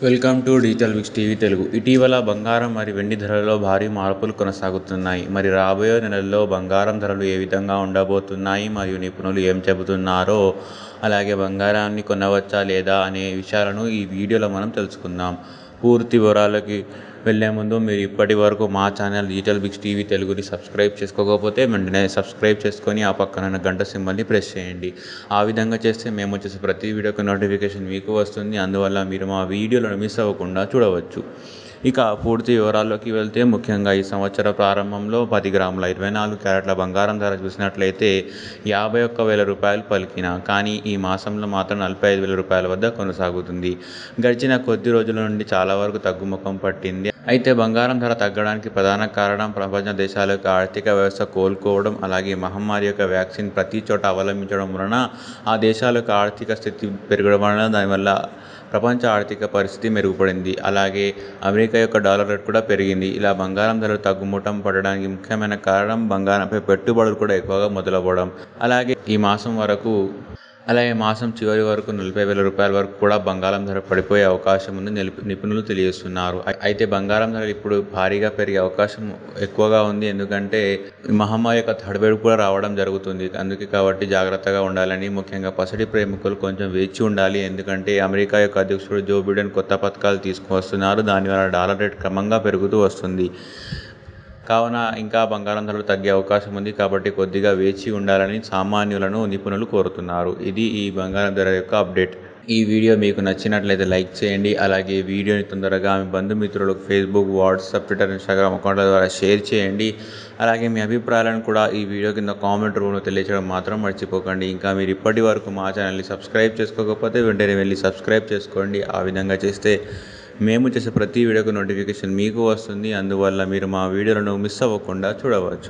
welcome to Digital Vix TV Telugu ఇటీవల బంగారం మరియు వెండి ధరలలో భారీ మార్పులు కొనసాగుతున్నాయి మరి రాబోయే నెలల్లో బంగారం ధరలు ఏ విధంగా ఉండబోతున్నాయి మరియు నిపుణులు ఏం చెబుతున్నారో అలాగే బంగారాన్ని కొనవచ్చా లేదా అనే విషయాలను ఈ వీడియోలో మనం తెలుసుకుందాం పూర్తి వివరాలకి వెళ్ళే ముందు మీరు ఇప్పటి వరకు మా ఛానల్ డిజిటల్ బిక్స్ టీవీ తెలుగుని సబ్స్క్రైబ్ చేసుకోకపోతే వెంటనే సబ్స్క్రైబ్ చేసుకొని ఆ పక్కన గంట సింబల్ని ప్రెస్ చేయండి ఆ విధంగా చేస్తే మేము వచ్చేసి ప్రతి వీడియోకి నోటిఫికేషన్ మీకు వస్తుంది అందువల్ల మీరు మా వీడియోలను మిస్ అవ్వకుండా చూడవచ్చు ఇక పూర్తి వివరాల్లోకి వెళ్తే ముఖ్యంగా ఈ సంవత్సర ప్రారంభంలో పది గ్రాముల ఇరవై నాలుగు క్యారెట్ల బంగారం ధర చూసినట్లయితే యాభై ఒక్క వేల రూపాయలు పలికిన కానీ ఈ మాసంలో మాత్రం నలభై ఐదు వేల రూపాయల వద్ద కొనసాగుతుంది గడిచిన కొద్ది రోజుల నుండి చాలా వరకు తగ్గుముఖం పట్టింది అయితే బంగారం ధర తగ్గడానికి ప్రధాన కారణం ప్రపంచ దేశాల యొక్క ఆర్థిక వ్యవస్థ కోలుకోవడం అలాగే మహమ్మారి యొక్క వ్యాక్సిన్ ప్రతి చోట అవలంబించడం వలన ఆ దేశాల యొక్క ఆర్థిక స్థితి పెరగడం వలన దానివల్ల ప్రపంచ ఆర్థిక పరిస్థితి మెరుగుపడింది అలాగే అమెరికా యొక్క డాలర్ రేట్ కూడా పెరిగింది ఇలా బంగారం ధరలు తగ్గుముఖం పడడానికి ముఖ్యమైన కారణం బంగారంపై పెట్టుబడులు కూడా ఎక్కువగా మొదలవ్వడం అలాగే ఈ మాసం వరకు అలాగే మాసం చివరి వరకు నలభై వేల రూపాయల వరకు కూడా బంగారం ధర పడిపోయే అవకాశం ఉంది నిపుణులు తెలియజేస్తున్నారు అయితే బంగారం ధర ఇప్పుడు భారీగా పెరిగే అవకాశం ఎక్కువగా ఉంది ఎందుకంటే మహమ్మారి యొక్క తడబెడు కూడా రావడం జరుగుతుంది అందుకే కాబట్టి జాగ్రత్తగా ఉండాలని ముఖ్యంగా పసిడి ప్రేమికులు కొంచెం వేచి ఉండాలి ఎందుకంటే అమెరికా యొక్క అధ్యక్షుడు జో బిడెన్ కొత్త పథకాలు తీసుకువస్తున్నారు దానివల్ల డాలర్ రేట్ క్రమంగా పెరుగుతూ వస్తుంది కావున ఇంకా బంగారం ధరలు తగ్గే అవకాశం ఉంది కాబట్టి కొద్దిగా వేచి ఉండాలని సామాన్యులను నిపుణులు కోరుతున్నారు ఇది ఈ బంగారం ధర యొక్క అప్డేట్ ఈ వీడియో మీకు నచ్చినట్లయితే లైక్ చేయండి అలాగే వీడియోని తొందరగా మీ బంధుమిత్రులకు ఫేస్బుక్ వాట్సాప్ ట్విట్టర్ ఇన్స్టాగ్రామ్ అకౌంట్ల ద్వారా షేర్ చేయండి అలాగే మీ అభిప్రాయాలను కూడా ఈ వీడియో కింద కామెంట్ రూమ్లో తెలియచేయడం మాత్రం మర్చిపోకండి ఇంకా మీరు ఇప్పటి వరకు మా ఛానల్ని సబ్స్క్రైబ్ చేసుకోకపోతే వెంటనే వెళ్ళి సబ్స్క్రైబ్ చేసుకోండి ఆ విధంగా చేస్తే మేము చేసే ప్రతి వీడియోకి నోటిఫికేషన్ మీకు వస్తుంది అందువల్ల మీరు మా వీడియోలను మిస్ అవ్వకుండా చూడవచ్చు